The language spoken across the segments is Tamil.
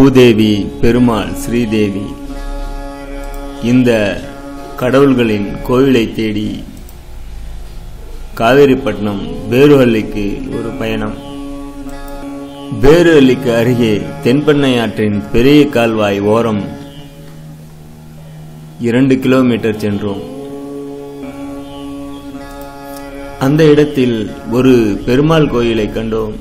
பூதேவி பெருமாள் ஸ்ரீதேவி இந்த கடவுள்களின் கோவிலை தேடி காவேரிப்பட்டினம் பேருஹள்ளிக்கு ஒரு பயணம் பேருஹள்ளிக்கு அருகே தென்பெண்ணை ஆற்றின் பெரிய கால்வாய் ஓரம் இரண்டு கிலோமீட்டர் சென்றோம் அந்த இடத்தில் ஒரு பெருமாள் கோயிலை கண்டோம்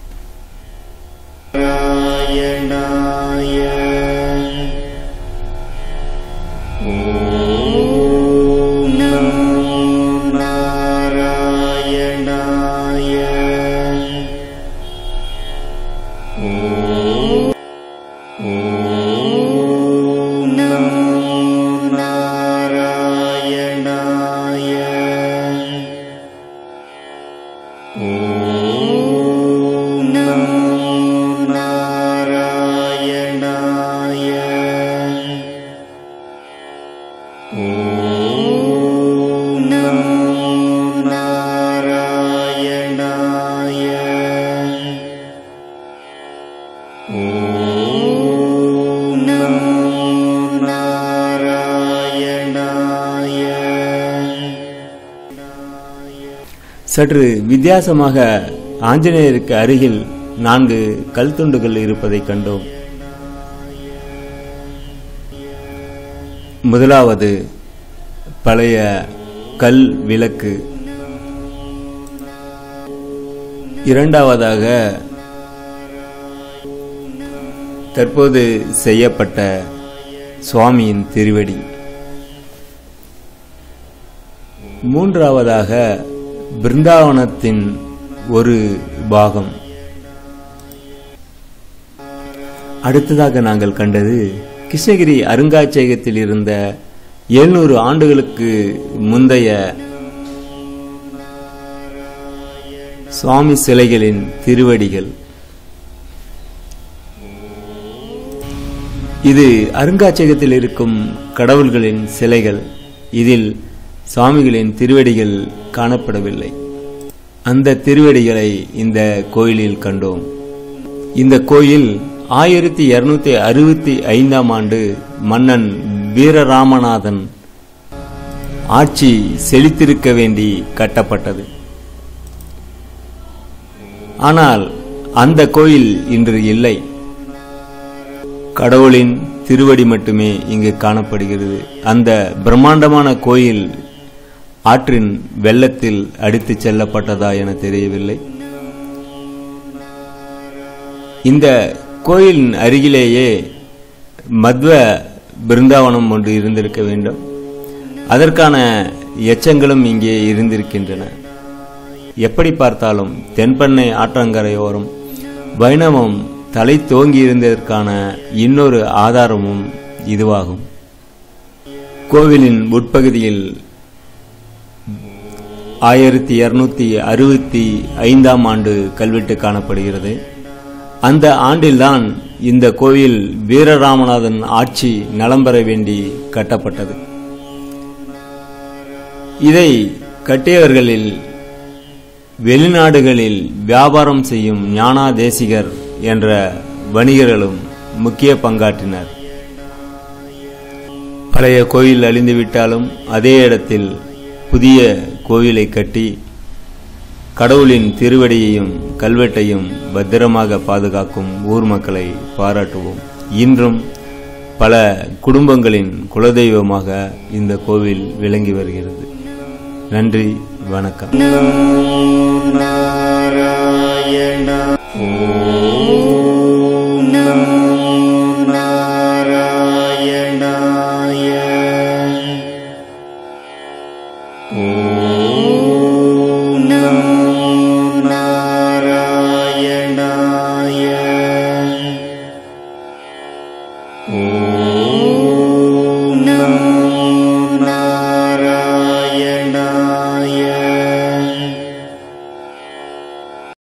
சற்று வித்தியாசமாக ஆஞ்சநேயருக்கு அருகில் நான்கு கல் துண்டுகள் இருப்பதை கண்டோம் முதலாவது பழைய கல் விளக்கு இரண்டாவதாக தற்போது செய்யப்பட்ட சுவாமியின் திருவடி மூன்றாவதாக பிருந்தாவனத்தின் ஒரு பாகம் அடுத்ததாக நாங்கள் கண்டது கிருஷ்ணகிரி அருங்காட்சியகத்தில் இருந்த எழுநூறு ஆண்டுகளுக்கு முந்தைய சுவாமி சிலைகளின் திருவடிகள் இது அருங்காட்சியகத்தில் இருக்கும் கடவுள்களின் சிலைகள் இதில் சுவாமிகளின் திருவடிகள் காணப்படவில்லை அந்த திருவடிகளை இந்த கோயிலில் கண்டோம் இந்த கோயில் ஆயிரத்தி இருநூத்தி அறுபத்தி ஐந்தாம் ஆண்டு மன்னன் வீரராமநாதன் ஆட்சி செழித்திருக்க வேண்டி கட்டப்பட்டது ஆனால் அந்த கோயில் இன்று இல்லை கடவுளின் திருவடி மட்டுமே இங்கு காணப்படுகிறது அந்த பிரம்மாண்டமான கோயில் ஆற்றின் வெள்ளத்தில் அடித்துச் செல்லப்பட்டதா என தெரியவில்லை இந்த கோயிலின் அருகிலேயே மத்வ பிருந்தாவனம் ஒன்று இருந்திருக்க வேண்டும் அதற்கான எச்சங்களும் இங்கே இருந்திருக்கின்றன எப்படி பார்த்தாலும் தென்பெண்ணை ஆற்றங்கரையோரம் வைணவம் தலை தோங்கி இருந்ததற்கான இன்னொரு ஆதாரமும் இதுவாகும் கோவிலின் உட்பகுதியில் ஆயிரத்தி இருநூத்தி அறுபத்தி ஐந்தாம் ஆண்டு கல்வெட்டு காணப்படுகிறது அந்த ஆண்டில்தான் இந்த கோயில் வீரராமநாதன் ஆட்சி நலம் பெற வேண்டி கட்டப்பட்டது இதை கட்டியவர்களில் வெளிநாடுகளில் வியாபாரம் செய்யும் ஞானா தேசிகர் என்ற வணிகர்களும் முக்கிய பங்காற்றினர் பழைய கோயில் அழிந்துவிட்டாலும் அதே இடத்தில் புதிய கோவிலை கட்டி கடவுளின் திருவடியையும் கல்வெட்டையும் பத்திரமாக பாதுகாக்கும் ஊர் மக்களை பாராட்டுவோம் இன்றும் பல குடும்பங்களின் குலதெய்வமாக இந்த கோவில் விளங்கி வருகிறது நன்றி வணக்கம் நாராயணா